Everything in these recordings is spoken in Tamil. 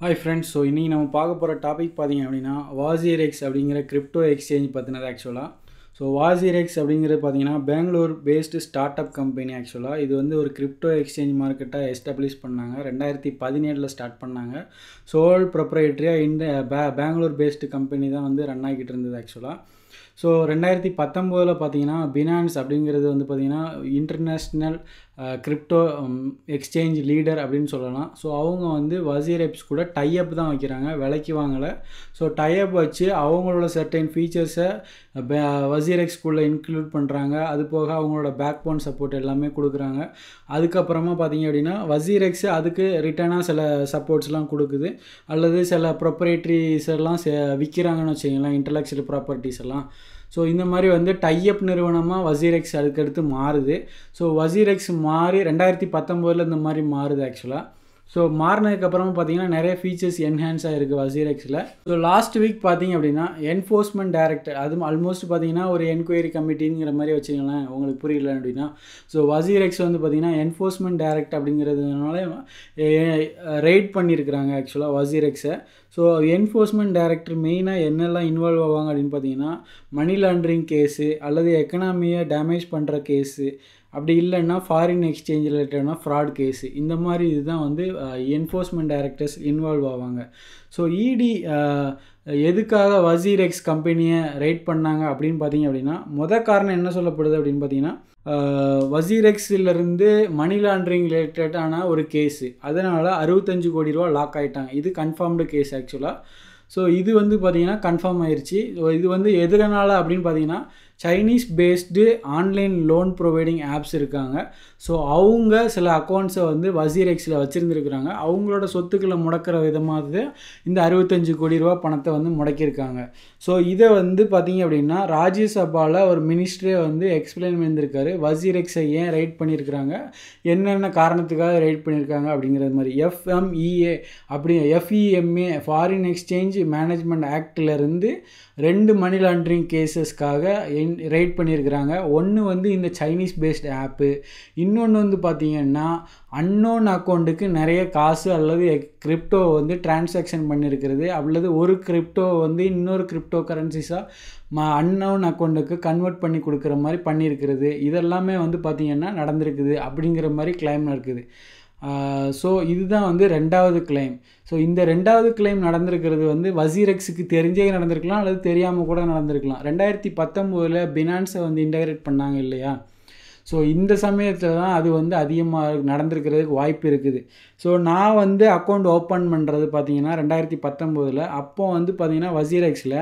ஹாய் ஃப்ரெண்ட்ஸ் ஸோ இன்றைக்கி நம்ம பார்க்க போகிற டாபிக் பார்த்தீங்க அப்படின்னா வாசியரெக்ஸ் அப்படிங்கிற கிரிப்டோ எக்ஸ்சேஞ்ச் பற்றினது ஆக்சுவலாக ஸோ வாசியரெக்ஸ் அப்படிங்கிறது பார்த்தீங்கன்னா Bangalore based startup company ஆக்சுவலாக இது வந்து ஒரு கிரிப்டோ எக்ஸ்சேஞ்ச் மார்க்கெட்டாக எஸ்டாப்ளிஷ் பண்ணாங்க ரெண்டாயிரத்தி பதினேழில் ஸ்டார்ட் பண்ணாங்க சோல் ப்ரொப்ரைட்ரியாக இந்த பே பெங்களூர் பேஸ்டு கம்பெனி தான் வந்து ரன் ஆகிட்டு இருந்தது ஆக்சுவலாக ஸோ ரெண்டாயிரத்தி பத்தொம்போதில் பார்த்தீங்கன்னா பினான்ஸ் அப்படிங்கிறது வந்து பார்த்திங்கன்னா இன்டர்நேஷ்னல் கிரிப்டோ எக்ஸ்சேஞ்ச் லீடர் அப்படின்னு சொல்லலாம் ஸோ அவங்க வந்து வசீர் எப்ஸ் கூட டைஅப் தான் வைக்கிறாங்க விலைக்கு வாங்கலை ஸோ டைஅப் வச்சு அவங்களோட சர்டைன் ஃபீச்சர்ஸை வசீர் எக்ஸ்குள்ளே இன்க்ளூட் பண்ணுறாங்க அது போக அவங்களோட பேக் போன் சப்போர்ட் எல்லாமே கொடுக்குறாங்க அதுக்கப்புறமா பார்த்தீங்க அப்படின்னா வசீர் எக்ஸ் அதுக்கு ரிட்டர்னாக சில சப்போர்ட்ஸ்லாம் கொடுக்குது அல்லது சில ப்ரொப்ரேட்ரிஸ் எல்லாம் விற்கிறாங்கன்னு வச்சுக்கலாம் இன்டலெக்சுவல் ப்ராப்பர்ட்டிஸ் எல்லாம் ஸோ இந்த மாதிரி வந்து டைஅப் நிறுவனமாக வசீரெக்ஸ் அதுக்கடுத்து மாறுது ஸோ வசீரெக்ஸ் மாறி ரெண்டாயிரத்தி பத்தொம்போதில் இந்த மாதிரி மாறுது ஆக்சுவலாக ஸோ மாறினதுக்கப்புறமா பார்த்தீங்கன்னா நிறைய ஃபீச்சர்ஸ் என்ஹான்ஸ் ஆகிருக்கு வசீரெக்ஸில் ஸோ லாஸ்ட் வீக் பார்த்தீங்க அப்படின்னா என்ஃபோர்ஸ்மெண்ட் டேரக்டர் அது ஆல்மோஸ்ட் பார்த்தீங்கன்னா ஒரு என்கொயரி கமிட்டிங்கிற மாதிரி வச்சுக்கலாம் உங்களுக்கு புரியல அப்படின்னா ஸோ வசீரெக்ஸ் வந்து பார்த்தீங்கன்னா என்ஃபோர்ஸ்மெண்ட் டேரக்ட் அப்படிங்கிறதுனால ரெய்ட் பண்ணியிருக்கிறாங்க ஆக்சுவலாக வசீரெக்ஸை ஸோ என்ஃபோர்ஸ்மெண்ட் டைரக்டர் மெயினாக என்னெல்லாம் இன்வால்வ் ஆவாங்க அப்படின்னு பார்த்தீங்கன்னா மணி லாண்ட்ரிங் கேஸு அல்லது எக்கனாமியை டேமேஜ் பண்ணுற கேஸு அப்படி இல்லைன்னா ஃபாரின் எக்ஸ்சேஞ்ச் ரிலேட்டட்னா ஃப்ராட் கேஸு இந்த மாதிரி இதுதான் வந்து என்ஃபோர்ஸ்மெண்ட் டைரக்டர்ஸ் இன்வால்வ் ஆவாங்க ஸோ இடி எதுக்காக வசீர் எக்ஸ் கம்பெனியை ரைட் பண்ணாங்க அப்படின்னு பார்த்தீங்க அப்படின்னா மொதல் காரணம் என்ன சொல்லப்படுது அப்படின்னு பார்த்தீங்கன்னா வசீரெக்ஸிலிருந்து மணி லாண்ட்ரிங் ரிலேட்டடான ஒரு கேஸு அதனால் அறுபத்தஞ்சு கோடி ரூபா லாக் ஆகிட்டாங்க இது கன்ஃபார்ம்டு கேஸ் ஆக்சுவலாக ஸோ இது வந்து பார்த்திங்கன்னா கன்ஃபார்ம் ஆயிடுச்சு இது வந்து எதுனால அப்படின்னு பார்த்தீங்கன்னா Chinese based online loan providing apps இருக்காங்க ஸோ அவங்க சில அக்கௌண்ட்ஸை வந்து வசீரெக்ஸில் வச்சுருந்துருக்குறாங்க அவங்களோட சொத்துக்களை முடக்கிற விதமாக இந்த அறுபத்தஞ்சு கோடி ரூபா பணத்தை வந்து முடக்கியிருக்காங்க ஸோ இதை வந்து பார்த்திங்க அப்படின்னா ராஜ்யசபாவில் ஒரு மினிஸ்டரே வந்து எக்ஸ்பிளைன் பண்ணியிருக்காரு வசீரெக்ஸை ஏன் ரைட் பண்ணியிருக்கிறாங்க என்னென்ன காரணத்துக்காக ரைட் பண்ணியிருக்காங்க அப்படிங்கிறது மாதிரி எஃப்எம்இஏ அப்படி எஃப்இஎம்ஏ ஃபாரின் எக்ஸ்சேஞ்ச் மேனேஜ்மெண்ட் ஆக்டிலேருந்து ரெண்டு மணி லாண்ட்ரிங் கேசஸ்க்காக என் ரைட் பண்ணியிருக்கிறாங்க ஒன்று வந்து இந்த சைனீஸ் பேஸ்டு ஆப்பு இன்னொன்று வந்து பார்த்திங்கன்னா அன்னோன் அக்கௌண்ட்டுக்கு நிறைய காசு அல்லது கிரிப்டோ வந்து டிரான்சாக்ஷன் பண்ணியிருக்கிறது அல்லது ஒரு கிரிப்டோ வந்து இன்னொரு கிரிப்டோ கரன்சிஸாக ம அன்னோன் அக்கௌண்ட்டுக்கு கன்வெர்ட் பண்ணி கொடுக்குற மாதிரி பண்ணியிருக்கிறது இதெல்லாமே வந்து பார்த்திங்கன்னா நடந்திருக்குது அப்படிங்கிற மாதிரி கிளைம் இருக்குது ஸோ இதுதான் வந்து ரெண்டாவது கிளைம் ஸோ இந்த ரெண்டாவது கிளைம் நடந்திருக்கிறது வந்து வசீரெக்ஸுக்கு தெரிஞ்சே நடந்திருக்கலாம் அல்லது தெரியாமல் கூட நடந்திருக்கலாம் ரெண்டாயிரத்தி பத்தொம்போதில் பினான்ஸை வந்து இன்டகிரேட் பண்ணாங்க இல்லையா ஸோ இந்த சமயத்தில் தான் அது வந்து அதிகமாக நடந்திருக்கிறதுக்கு வாய்ப்பு இருக்குது ஸோ நான் வந்து அக்கௌண்ட் ஓப்பன் பண்ணுறது பார்த்தீங்கன்னா ரெண்டாயிரத்தி பத்தொம்போதில் அப்போ வந்து பார்த்தீங்கன்னா வசீரெக்ஸில்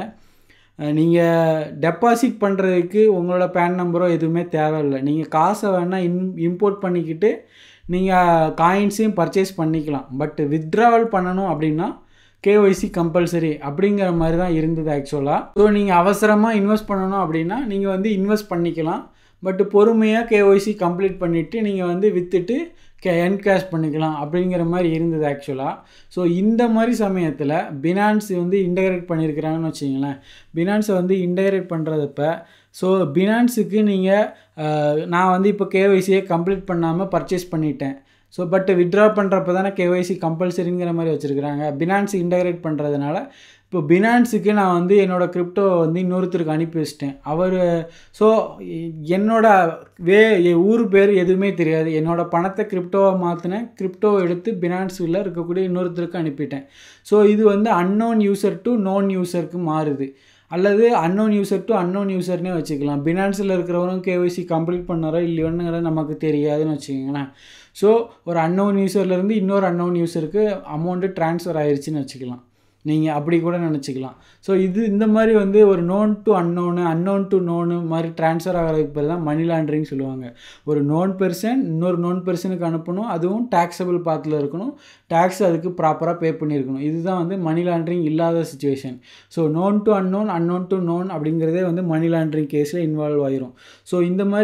நீங்கள் டெபாசிட் பண்ணுறதுக்கு உங்களோட பேன் நம்பரோ எதுவுமே தேவையில்லை நீங்கள் காசை வேணால் இன் இம்போர்ட் பண்ணிக்கிட்டு நீங்கள் காயின்ஸையும் பர்ச்சேஸ் பண்ணிக்கலாம் பட் வித்ட்ராவல் பண்ணணும் அப்படின்னா கேஒய்சி கம்பல்சரி அப்படிங்கிற மாதிரி தான் இருந்தது ஆக்சுவலாக ஸோ நீங்கள் அவசரமாக இன்வெஸ்ட் பண்ணணும் அப்படின்னா நீங்கள் வந்து இன்வெஸ்ட் பண்ணிக்கலாம் பட் பொறுமையாக கேஒய்சி கம்ப்ளீட் பண்ணிவிட்டு நீங்கள் வந்து விற்றுட்டு கே என்கேஷ் பண்ணிக்கலாம் அப்படிங்கிற மாதிரி இருந்தது ஆக்சுவலாக ஸோ இந்த மாதிரி சமயத்தில் பினான்ஸ் வந்து இன்டகிரேட் பண்ணியிருக்கிறாங்கன்னு வச்சிங்களேன் பினான்ஸை வந்து இன்டகிரேட் பண்ணுறதப்ப ஸோ பினான்ஸுக்கு நீங்கள் நான் வந்து இப்போ கேஒய்சியை கம்ப்ளீட் பண்ணாமல் பர்ச்சேஸ் பண்ணிட்டேன் ஸோ பட் வித்ட்ரா பண்ணுறப்ப தானே கேஒய்சி கம்பல்சரிங்கிற மாதிரி வச்சுருக்குறாங்க பினான்ஸ் இன்டகிரேட் பண்ணுறதுனால இப்போ பினான்ஸுக்கு நான் வந்து என்னோடய கிரிப்டோ வந்து இன்னொருத்தருக்கு அனுப்பி வச்சிட்டேன் அவர் ஸோ என்னோட வே ஊர் பேர் எதுவுமே தெரியாது என்னோடய பணத்தை கிரிப்டோவை மாற்றினேன் கிரிப்டோ எடுத்து பினான்ஸில் இருக்கக்கூடிய இன்னொருத்தருக்கு அனுப்பிட்டேன் ஸோ இது வந்து அன்னோன் யூசர் டு நோன் யூசருக்கு மாறுது அல்லது அன்னோன் யூசர் டு அன்னோன் யூசர்னே வச்சுக்கலாம் பினான்ஸில் இருக்கிறவரும் கேஒய்சி கம்ப்ளீட் பண்ணாரோ இல்லையோனுங்கிறது நமக்கு தெரியாதுன்னு வச்சுக்கோங்களேன் ஸோ ஒரு அன்னோன் யூசர்லேருந்து இன்னொரு அன்னோன் யூசருக்கு அமௌண்ட்டு ட்ரான்ஸ்ஃபர் ஆயிடுச்சுன்னு வச்சுக்கலாம் நீங்கள் அப்படி கூட நினச்சிக்கலாம் ஸோ இது இந்த மாதிரி வந்து ஒரு known to unknown unknown to known மாதிரி ட்ரான்ஸ்ஃபர் ஆகிறதுக்கு பேர் தான் மணி லாண்ட்ரிங் சொல்லுவாங்க ஒரு நோன் பெர்சன் இன்னொரு நோன் பெர்சனுக்கு அனுப்பணும் அதுவும் டேக்ஸபிள் பாத்தில் இருக்கணும் டேக்ஸ் அதுக்கு ப்ராப்பராக பே பண்ணியிருக்கணும் இதுதான் வந்து மணி லாண்ட்ரிங் இல்லாத situation so known to unknown unknown to known அப்படிங்கிறதே வந்து மணி லாண்ட்ரிங் கேஸில் இன்வால்வ் ஆயிரும் ஸோ இந்த மாதிரி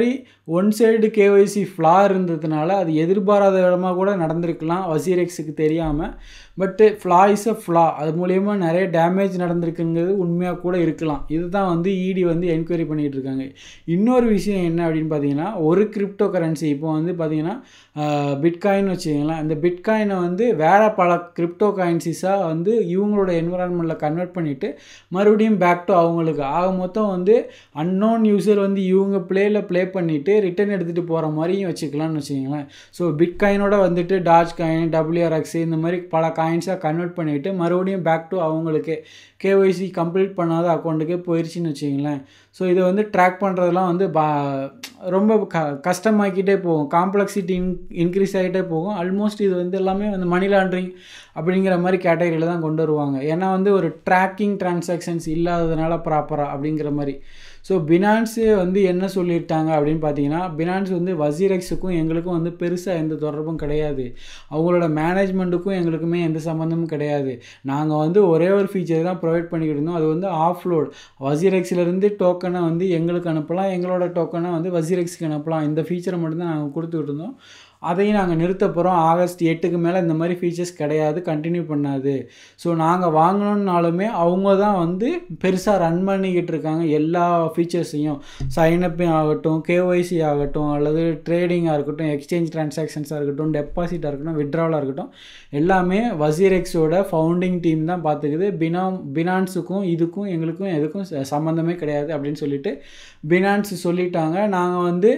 ஒன் சைடு கேஒய்சி ஃப்ளா இருந்ததுனால அது எதிர்பாராத விதமாக கூட நடந்திருக்கலாம் வசீரெக்ஸுக்கு தெரியாமல் பட்டு ஃப்ளா இஸ் அ ஃப்ளா அது மூலயமா நிறைய டேமேஜ் நடந்திருக்குங்கிறது உண்மையாக கூட இருக்கலாம் இதுதான் வந்து இடி வந்து என்கொயரி பண்ணிகிட்டு இருக்காங்க இன்னொரு விஷயம் என்ன அப்படின்னு பார்த்தீங்கன்னா ஒரு கிரிப்டோ கரன்சி இப்போ வந்து பார்த்தீங்கன்னா பிட்காயின் வச்சுக்கோங்களேன் அந்த பிட்காயினை வந்து வேறு பல கிரிப்டோ காயின்சிஸாக வந்து இவங்களோட என்விரான்மெண்ட்டில் கன்வெர்ட் பண்ணிவிட்டு மறுபடியும் பேக் டு அவங்களுக்கு ஆக மொத்தம் வந்து அன்னோன் யூசர் வந்து இவங்க ப்ளேயில் ப்ளே பண்ணிவிட்டு ரிட்டர்ன் எடுத்துகிட்டு போகிற மாதிரியும் வச்சுக்கலாம்னு வச்சுக்கோங்களேன் ஸோ பிட்காயினோட வந்துட்டு டாஜ் காயின் டபிள்யூஆர்எக்ஸ் இந்த மாதிரி பல காயின்ஸாக கன்வெர்ட் பண்ணிவிட்டு மறுபடியும் பேக் டு அவங்களுக்கு கேஒய்சி கம்ப்ளீட் பண்ணாத அக்கௌண்ட்டுக்கே போயிடுச்சுன்னு வச்சுங்களேன் ஸோ இதை வந்து ட்ராக் பண்ணுறதுலாம் வந்து பா ரொம்ப க கஷ்டமாக்கிட்டே போகும் காம்ப்ளெக்சிட்டி இன் இன்க்ரீஸ் ஆகிட்டே போகும் ஆல்மோஸ்ட் இது வந்து எல்லாமே வந்து மணி லாண்ட்ரிங் அப்படிங்கிற மாதிரி கேட்டகரியில் தான் கொண்டு வருவாங்க ஏன்னா வந்து ஒரு ட்ராக்கிங் டிரான்சாக்ஷன்ஸ் இல்லாததுனால ப்ராப்பராக அப்படிங்கிற மாதிரி ஸோ பினான்ஸு வந்து என்ன சொல்லிட்டாங்க அப்படின்னு பார்த்தீங்கன்னா பினான்ஸ் வந்து வசீரெக்ஸுக்கும் எங்களுக்கும் வந்து பெருசாக எந்த தொடர்பும் கிடையாது அவங்களோட மேனேஜ்மெண்ட்டுக்கும் எங்களுக்குமே எந்த சம்மந்தமும் கிடையாது நாங்கள் வந்து ஒரே ஒரு ஃபீச்சர் தான் ப்ரொவைட் பண்ணிக்கிட்டு இருந்தோம் அது வந்து ஆஃப்லோட் வசீரெக்ஸ்லேருந்து டோக்கனை வந்து எங்களுக்கு அனுப்பலாம் எங்களோட டோக்கனை வந்து வசீரெக்ஸ்க்கு அனுப்பலாம் இந்த ஃபீச்சரை மட்டும்தான் நாங்கள் கொடுத்துக்கிட்டு இருந்தோம் அதையும் நாங்கள் நிறுத்த போகிறோம் ஆகஸ்ட் எட்டுக்கு மேலே இந்த மாதிரி ஃபீச்சர்ஸ் கிடையாது கண்டினியூ பண்ணாது ஸோ நாங்கள் வாங்கணுன்னாலுமே அவங்க தான் வந்து பெருசாக ரன் பண்ணிக்கிட்டு இருக்காங்க எல்லா ஃபீச்சர்ஸையும் சைனப் ஆகட்டும் கேஒய்சி ஆகட்டும் அல்லது ட்ரேடிங்காக இருக்கட்டும் எக்ஸ்சேஞ்ச் ட்ரான்சாக்ஷன்ஸாக இருக்கட்டும் டெபாசிட்டாக இருக்கட்டும் விட்ராவலாக இருக்கட்டும் எல்லாமே வசீரெக்ஸோட ஃபவுண்டிங் டீம் தான் பார்த்துக்குது பினாம் பினான்ஸுக்கும் இதுக்கும் எங்களுக்கும் எதுக்கும் சம்மந்தமே கிடையாது அப்படின்னு சொல்லிட்டு பினான்ஸ் சொல்லிட்டாங்க நாங்கள் வந்து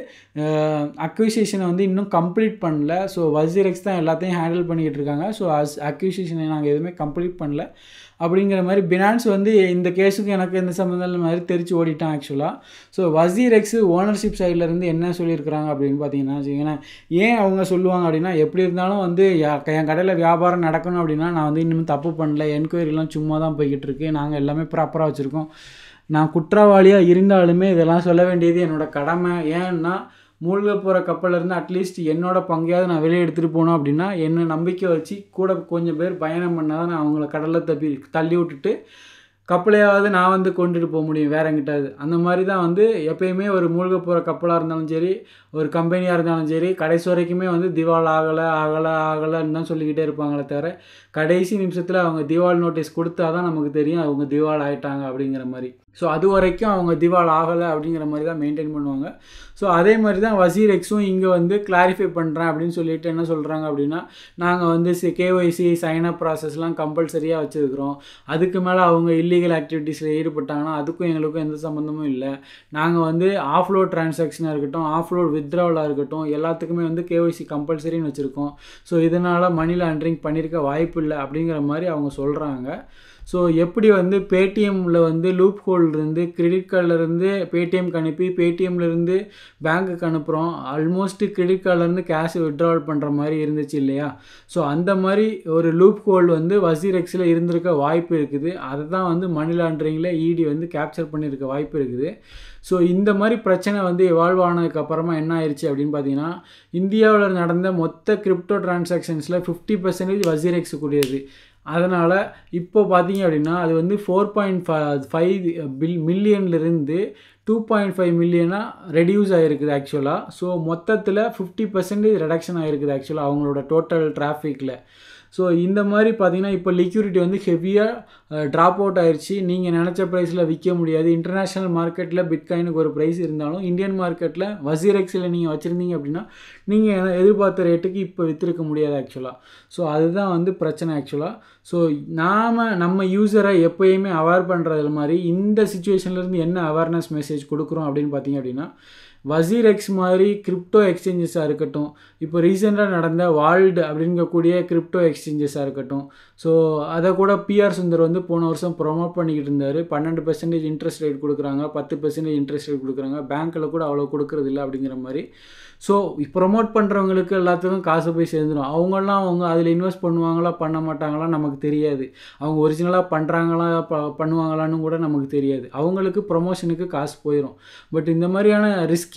அக்விசேஷனை வந்து இன்னும் கம்ப்ளீட் பண்ணல ஸோ வசீரெக்ஸ் தான் எல்லாத்தையும் ஹேண்டில் பண்ணிக்கிட்டு இருக்காங்க ஸோ அஸ் அக்விசேஷனை நாங்கள் எதுவுமே கம்ப்ளீட் பண்ணல அப்படிங்கிற மாதிரி பினான்ஸ் வந்து இந்த கேஸுக்கு எனக்கு எந்த சம்மந்தம் மாதிரி தெரிச்சு ஓடிட்டான் ஆக்சுவலாக ஸோ வசீரெக்ஸ் ஓனர்ஷிப் சைட்லேருந்து என்ன சொல்லியிருக்கிறாங்க அப்படின்னு பார்த்தீங்கன்னா வச்சுக்கோங்களேன் ஏன் அவங்க சொல்லுவாங்க அப்படின்னா எப்படி இருந்தாலும் வந்து என் கடையில் வியாபாரம் நடக்கணும் அப்படின்னா நான் வந்து இன்னும் தப்பு பண்ணல என்கொயரிலாம் சும்மா தான் போய்கிட்டு இருக்கு நாங்கள் எல்லாமே ப்ராப்பராக வச்சுருக்கோம் நான் குற்றவாளியாக இருந்தாலுமே இதெல்லாம் சொல்ல வேண்டியது என்னோடய கடமை ஏன்னா மூழ்க போகிற கப்பலேருந்து அட்லீஸ்ட் என்னோட பங்கையாவது நான் வெளியே எடுத்துகிட்டு போனோம் அப்படின்னா என்ன நம்பிக்கை வச்சு கூட கொஞ்சம் பேர் பயணம் பண்ணால் தான் நான் அவங்கள கடலில் தப்பி தள்ளி விட்டுட்டு கப்பலையாவது நான் வந்து கொண்டுட்டு போக முடியும் வேற எங்கிட்டாவது அந்த மாதிரி தான் வந்து எப்பயுமே ஒரு மூழ்க போகிற கப்பலாக இருந்தாலும் சரி ஒரு கம்பெனியாக இருந்தாலும் சரி கடைசி வரைக்குமே வந்து திவால் ஆகலை ஆகலை ஆகலைன்னு தான் சொல்லிக்கிட்டே இருப்பாங்களே தவிர கடைசி நிமிஷத்தில் அவங்க திவால் நோட்டீஸ் கொடுத்தா தான் நமக்கு தெரியும் அவங்க திவால் ஆகிட்டாங்க அப்படிங்கிற மாதிரி ஸோ அது வரைக்கும் அவங்க திவால் ஆகலை அப்படிங்கிற மாதிரி தான் மெயின்டைன் பண்ணுவாங்க ஸோ அதே மாதிரி தான் வசீர் எக்ஸும் இங்கே வந்து கிளாரிஃபை பண்ணுறேன் அப்படின்னு சொல்லிட்டு என்ன சொல்கிறாங்க அப்படின்னா நாங்கள் வந்து சி கேஒய்சி சைனப் ப்ராசஸ்லாம் கம்பல்சரியாக வச்சுருக்கிறோம் அதுக்கு மேலே அவங்க இல்லீகல் ஆக்டிவிட்டீஸில் ஈடுபட்டாங்கன்னா அதுக்கும் எங்களுக்கும் எந்த சம்மந்தமும் இல்லை நாங்கள் வந்து ஆஃப்லோட் ட்ரான்சாக்ஷனாக இருக்கட்டும் ஆஃப்லோட் வித்ட்ராவலாக இருக்கட்டும் எல்லாத்துக்குமே வந்து கேஒய்சி கம்பல்சரின்னு வச்சுருக்கோம் ஸோ இதனால் மணி லாண்ட்ரிங் பண்ணியிருக்க வாய்ப்பு இல்லை அப்படிங்கிற மாதிரி அவங்க சொல்கிறாங்க ஸோ எப்படி வந்து பேடிஎம்மில் வந்து லூப் ஹோல்லேருந்து கிரெடிட் கார்டிலேருந்து பேடிஎம்க்கு அனுப்பி பேடிஎம்லேருந்து பேங்க்குக்கு அனுப்புகிறோம் ஆல்மோஸ்ட் கிரெடிட் கார்டிலேருந்து கேஷ் விட்ராவல் பண்ணுற மாதிரி இருந்துச்சு இல்லையா ஸோ அந்த மாதிரி ஒரு லூப் ஹோல் வந்து வசீரெக்ஸில் இருந்திருக்க வாய்ப்பு இருக்குது அதை தான் வந்து மணி லாண்ட்ரிங்கில் இடி வந்து கேப்சர் பண்ணியிருக்க வாய்ப்பு இருக்குது ஸோ இந்த மாதிரி பிரச்சனை வந்து எவால்வ் ஆனதுக்கு அப்புறமா என்ன ஆயிடுச்சு அப்படின்னு பார்த்தீங்கன்னா இந்தியாவில் நடந்த மொத்த கிரிப்டோ டிரான்சாக்ஷன்ஸில் ஃபிஃப்டி பர்சன்டேஜ் வசீரெக்ஸ் கூடியது அதனால் இப்போ பார்த்தீங்க அப்படின்னா அது வந்து ஃபோர் பாயிண்ட் ஃபைவ் பில் மில்லியன்லேருந்து டூ பாயிண்ட் ஃபைவ் மில்லியனாக ரெடியூஸ் ஆகிருக்குது ஆக்சுவலாக ஸோ மொத்தத்தில் ஃபிஃப்டி பர்சன்டேஜ் ரெடக்ஷன் ஆகிருக்குது ஆக்சுவலாக அவங்களோட டோட்டல் டிராஃபிக்கில் ஸோ இந்த மாதிரி பார்த்தீங்கன்னா இப்போ லிக்யூரிட்டி வந்து ஹெவியாக ட்ராப் அவுட் ஆயிடுச்சு நீங்கள் நினச்ச ப்ரைஸில் விற்க முடியாது இன்டர்நேஷ்னல் மார்க்கெட்டில் பிட்காயினுக்கு ஒரு ப்ரைஸ் இருந்தாலும் இந்தியன் மார்க்கெட்டில் வசீரெக்ஸில் நீங்கள் வச்சுருந்தீங்க அப்படின்னா நீங்கள் எதிர்பார்த்த ரேட்டுக்கு இப்போ விற்றுருக்க முடியாது ஆக்சுவலாக ஸோ அதுதான் வந்து பிரச்சனை ஆக்சுவலாக ஸோ நாம் நம்ம யூஸரை எப்போயுமே அவேர் பண்ணுறது மாதிரி இந்த சுச்சுவேஷன்லேருந்து என்ன அவேர்னஸ் மெசேஜ் கொடுக்குறோம் அப்படின்னு பார்த்தீங்க அப்படின்னா வசீரெக்ஸ் மாதிரி கிரிப்டோ எக்ஸ்சேஞ்சஸாக இருக்கட்டும் இப்போ ரீசெண்டாக நடந்த வால்டு அப்படிங்கக்கூடிய கிரிப்டோ எக்ஸ்சேஞ்சஸாக இருக்கட்டும் ஸோ அதை கூட பிஆர் சுந்தர் வந்து போன வருஷம் ப்ரொமோட் பண்ணிக்கிட்டு இருந்தார் பன்னெண்டு பெர்சன்டேஜ் இன்ட்ரெஸ்ட் ரேட் கொடுக்குறாங்க பத்து பெர்சன்டேஜ் இன்ட்ரெஸ்ட் ரேட் கொடுக்குறாங்க பேங்க்கில் கூட அவ்வளோ கொடுக்குறது இல்லை அப்படிங்கிற மாதிரி ஸோ ப்ரொமோட் பண்ணுறவங்களுக்கு எல்லாத்துக்கும் காசு போய் சேர்ந்துடும் அவங்களாம் அவங்க அதில் இன்வெஸ்ட் பண்ணுவாங்களா பண்ண மாட்டாங்களா நமக்கு தெரியாது அவங்க ஒரிஜினலாக பண்ணுறாங்களா ப பண்ணுவாங்களான்னு கூட நமக்கு தெரியாது அவங்களுக்கு ப்ரொமோஷனுக்கு காசு போயிடும் பட் இந்த மாதிரியான ரிஸ்கி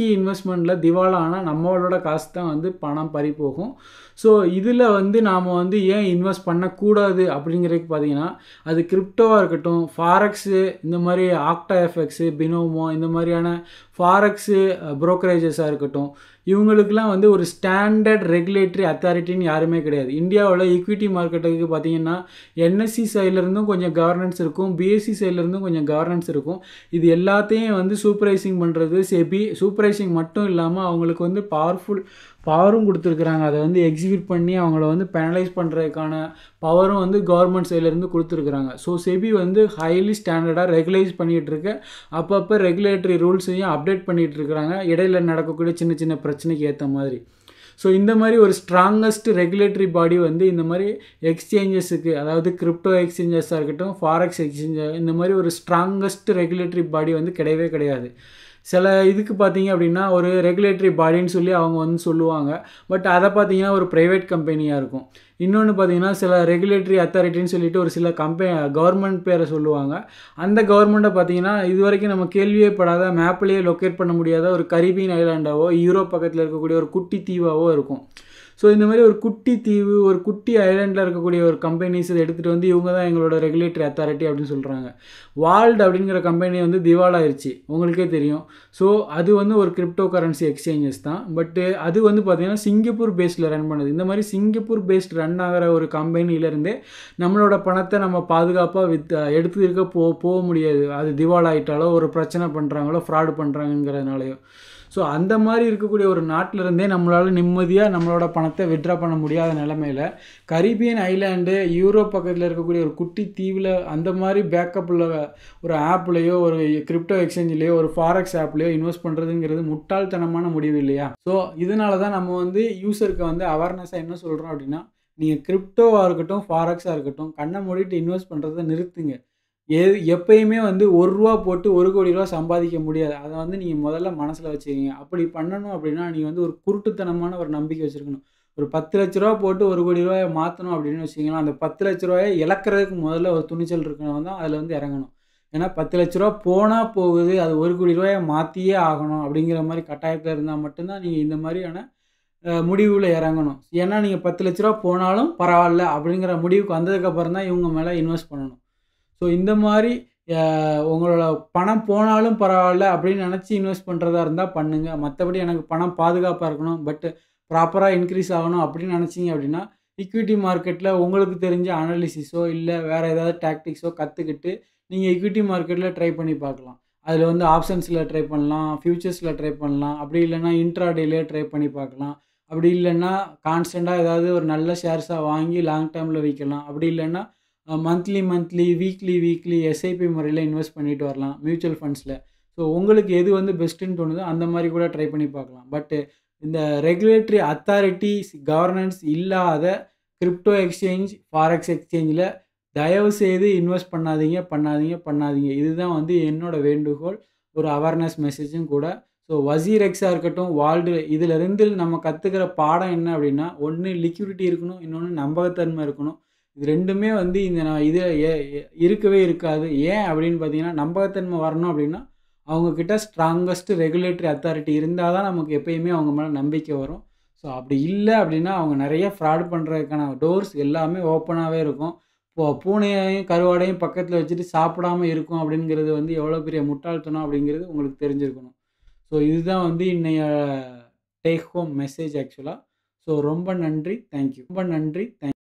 ரிஸ்கி இன்வெஸ்ட்மெண்ட்டில் திவாலா ஆனால் நம்மளோட காசு தான் வந்து பணம் பறி போகும் ஸோ இதில் வந்து நாம் வந்து ஏன் இன்வெஸ்ட் பண்ணக்கூடாது அப்படிங்கிறதுக்கு பார்த்தீங்கன்னா அது கிரிப்டோவாக இருக்கட்டும் ஃபாரெக்ஸு இந்த மாதிரி ஆக்டா எஃப்எக்ஸு பினோமோ இந்த மாதிரியான ஃபாரெக்ஸு ப்ரோக்கரேஜஸாக இருக்கட்டும் இவங்களுக்குலாம் வந்து ஒரு ஸ்டாண்டர்ட் ரெகுலேட்டரி அத்தாரிட்டின்னு யாருமே கிடையாது இந்தியாவில் ஈக்விட்டி மார்க்கெட்டுக்கு பார்த்தீங்கன்னா என்எஸ்சி சைட்லேருந்தும் கொஞ்சம் கவர்னன்ஸ் இருக்கும் பிஎஸ்சி சைட்லேருந்தும் கொஞ்சம் கவர்னன்ஸ் இருக்கும் இது எல்லாத்தையும் வந்து சூப்பரைசிங் பண்ணுறது செபி சூப்பரைசிங் மட்டும் இல்லாமல் அவங்களுக்கு வந்து பவர்ஃபுல் பவரும் கொடுத்துருக்குறாங்க அதை வந்து எக்ஸிக்யூட் பண்ணி அவங்கள வந்து பெனலைஸ் பண்ணுறதுக்கான பவரும் வந்து கவர்மெண்ட் சைட்லேருந்து கொடுத்துருக்குறாங்க ஸோ செபி வந்து ஹைலி ஸ்டாண்டர்டாக ரெகுலைஸ் பண்ணிகிட்டு இருக்கு அப்பப்போ ரெகுலேட்டரி ரூல்ஸையும் அப்டேட் பண்ணிகிட்டு இருக்கிறாங்க இடையில நடக்கக்கூடிய சின்ன சின்ன பிரச்சனைக்கு ஏற்ற மாதிரி ஸோ இந்த மாதிரி ஒரு ஸ்ட்ராங்கஸ்ட் ரெகுலேட்டரி பாடி வந்து இந்த மாதிரி எக்ஸ்சேஞ்சஸுக்கு அதாவது கிரிப்டோ எக்ஸ்சேஞ்சஸாக இருக்கட்டும் ஃபாரெக்ஸ் எக்ஸ்சேஞ்ச் இந்த மாதிரி ஒரு ஸ்ட்ராங்கஸ்ட் ரெகுலேட்டரி பாடி வந்து கிடையவே கிடையாது சில இதுக்கு பார்த்தீங்க அப்படின்னா ஒரு ரெகுலேட்டரி பாடின்னு சொல்லி அவங்க வந்து சொல்லுவாங்க பட் அதை பார்த்தீங்கன்னா ஒரு ப்ரைவேட் கம்பெனியாக இருக்கும் இன்னொன்று பார்த்தீங்கன்னா சில ரெகுலேட்டரி அத்தாரிட்டின்னு சொல்லிட்டு ஒரு சில கம்பெனி கவர்மெண்ட் பேரை சொல்லுவாங்க அந்த கவர்மெண்ட்டை பார்த்தீங்கன்னா இது வரைக்கும் நம்ம கேள்வியே படாத மேப்லேயே லொக்கேட் பண்ண முடியாத ஒரு கரீபியன் ஐலாண்டாவோ யூரோப் பக்கத்தில் இருக்கக்கூடிய ஒரு குட்டி தீவாவோ இருக்கும் ஸோ இந்த மாதிரி ஒரு குட்டி தீவு ஒரு குட்டி ஐலாண்டில் இருக்கக்கூடிய ஒரு கம்பெனிஸ் இதை எடுத்துகிட்டு வந்து இவங்க தான் எங்களோட ரெகுலேட்டரி அத்தாரிட்டி அப்படின்னு சொல்கிறாங்க வால்டு அப்படிங்கிற கம்பெனி வந்து திவாலாயிருச்சு உங்களுக்கே தெரியும் ஸோ அது வந்து ஒரு கிரிப்டோ கரன்சி எக்ஸ்சேஞ்சஸ் தான் பட்டு அது வந்து பார்த்திங்கன்னா சிங்கப்பூர் பேஸில் ரன் பண்ணுது இந்த மாதிரி சிங்கப்பூர் பேஸ்ட் ரன் ஆகிற ஒரு கம்பெனிலேருந்தே நம்மளோட பணத்தை நம்ம பாதுகாப்பாக வித் எடுத்து இருக்க போ போக முடியாது அது திவாலாயிட்டாலோ ஒரு பிரச்சனை பண்ணுறாங்களோ ஃப்ராடு பண்ணுறாங்கிறதுனாலையோ ஸோ அந்த மாதிரி இருக்கக்கூடிய ஒரு நாட்டில் இருந்தே நம்மளால் நிம்மதியாக நம்மளோட பணத்தை விட்ரா பண்ண முடியாத நிலமையில் கரீபியன் ஐலாண்டு யூரோப் பக்கத்தில் இருக்கக்கூடிய ஒரு குட்டி தீவில் அந்த மாதிரி பேக்கப்பில் ஒரு ஆப்லேயோ ஒரு கிரிப்டோ எக்ஸ்சேஞ்சிலேயோ ஒரு ஃபாரெக்ஸ் ஆப்லேயோ இன்வெஸ்ட் பண்ணுறதுங்கிறது முட்டாள்தனமான முடிவு இல்லையா ஸோ இதனால தான் நம்ம வந்து யூசருக்கு வந்து அவேர்னஸாக என்ன சொல்கிறோம் அப்படின்னா நீங்கள் கிரிப்டோவாக இருக்கட்டும் ஃபாரெக்ஸாக இருக்கட்டும் கண்ணை மூடிட்டு இன்வெஸ்ட் பண்ணுறதை நிறுத்துங்க எ எப்பயுமே வந்து ஒரு ரூபா போட்டு ஒரு கோடி ரூபா சம்பாதிக்க முடியாது அதை வந்து நீங்கள் முதல்ல மனசில் வச்சுக்கிங்க அப்படி பண்ணணும் அப்படின்னா நீங்கள் வந்து ஒரு குருட்டுத்தனமான ஒரு நம்பிக்கை வச்சுருக்கணும் ஒரு பத்து லட்ச ரூபா போட்டு ஒரு கோடி ரூபாயை மாற்றணும் அப்படின்னு வச்சிங்கன்னா அந்த பத்து லட்ச ரூபாயை இழக்கிறதுக்கு முதல்ல ஒரு துணிச்சல் இருக்கணும் தான் அதில் வந்து இறங்கணும் ஏன்னா பத்து லட்ச ரூபா போனால் போகுது அது ஒரு கோடி ரூபாயை மாற்றியே ஆகணும் அப்படிங்கிற மாதிரி கட்டாயத்தில் இருந்தால் மட்டும்தான் நீங்கள் இந்த மாதிரியான முடிவில் இறங்கணும் ஏன்னா நீங்கள் பத்து லட்ச ரூபா போனாலும் பரவாயில்ல அப்படிங்கிற முடிவுக்கு வந்ததுக்கப்புறம் தான் இவங்க மேலே இன்வெஸ்ட் பண்ணணும் ஸோ இந்த மாதிரி உங்களோட பணம் போனாலும் பரவாயில்ல அப்படின்னு நினச்சி இன்வெஸ்ட் பண்ணுறதா இருந்தால் பண்ணுங்கள் மற்றபடி எனக்கு பணம் பாதுகாப்பாக இருக்கணும் பட் ப்ராப்பராக இன்க்ரீஸ் ஆகணும் அப்படின்னு நினச்சிங்க அப்படின்னா ஈக்விட்டி மார்க்கெட்டில் உங்களுக்கு தெரிஞ்ச அனாலிசிஸோ இல்லை வேறு ஏதாவது டாக்டிக்ஸோ கற்றுக்கிட்டு நீங்கள் ஈக்விட்டி மார்க்கெட்டில் ட்ரை பண்ணி பார்க்கலாம் அதில் வந்து ஆப்ஷன்ஸில் ட்ரை பண்ணலாம் ஃப்யூச்சர்ஸில் ட்ரை பண்ணலாம் அப்படி இல்லைன்னா இன்ட்ராடேலே ட்ரை பண்ணி பார்க்கலாம் அப்படி இல்லைன்னா கான்ஸ்டண்ட்டாக ஏதாவது ஒரு நல்ல ஷேர்ஸாக வாங்கி லாங் டேர்மில் விற்கலாம் அப்படி இல்லைன்னா monthly monthly weekly weekly SIP முறையில் இன்வெஸ்ட் பண்ணிட்டு வரலாம் மியூச்சுவல் ஃபண்ட்ஸில் ஸோ உங்களுக்கு எது வந்து பெஸ்ட்டுன்னு தோணுதோ அந்த மாதிரி கூட ட்ரை பண்ணி பார்க்கலாம் பட்டு இந்த ரெகுலேட்டரி அத்தாரிட்டிஸ் கவர்னன்ஸ் இல்லாத கிரிப்டோ எக்ஸ்சேஞ்ச் ஃபாரெக்ஸ் எக்ஸ்சேஞ்சில் தயவு செய்து இன்வெஸ்ட் பண்ணாதீங்க பண்ணாதீங்க பண்ணாதீங்க இதுதான் வந்து என்னோட வேண்டுகோள் ஒரு அவேர்னஸ் மெசேஜும் கூட ஸோ வசீர் எக்ஸாக இருக்கட்டும் வால்டு இதிலிருந்து நம்ம கற்றுக்கிற பாடம் என்ன அப்படின்னா ஒன்று லிக்விடிட்டி இருக்கணும் இன்னொன்று நம்பகத்தன்மை இருக்கணும் இது ரெண்டுமே வந்து இந்த நான் இது இருக்கவே இருக்காது ஏன் அப்படின்னு பார்த்தீங்கன்னா நம்பகத்தன்மை வரணும் அப்படின்னா அவங்கக்கிட்ட ஸ்ட்ராங்கஸ்ட் ரெகுலேட்டரி அத்தாரிட்டி இருந்தால் தான் நமக்கு எப்பயுமே அவங்க மேலே நம்பிக்கை வரும் ஸோ அப்படி இல்லை அப்படின்னா அவங்க நிறைய ஃப்ராட் பண்ணுறதுக்கான டோர்ஸ் எல்லாமே ஓப்பனாகவே இருக்கும் இப்போ பூனையையும் கருவாடையும் பக்கத்தில் வச்சுட்டு சாப்பிடாம இருக்கும் அப்படிங்கிறது வந்து எவ்வளோ பெரிய முட்டாள்தனம் அப்படிங்கிறது உங்களுக்கு தெரிஞ்சிருக்கணும் ஸோ இதுதான் வந்து இன்னைய டேக் ஹோம் மெசேஜ் ஆக்சுவலாக ஸோ ரொம்ப நன்றி தேங்க்யூ ரொம்ப நன்றி தேங்க்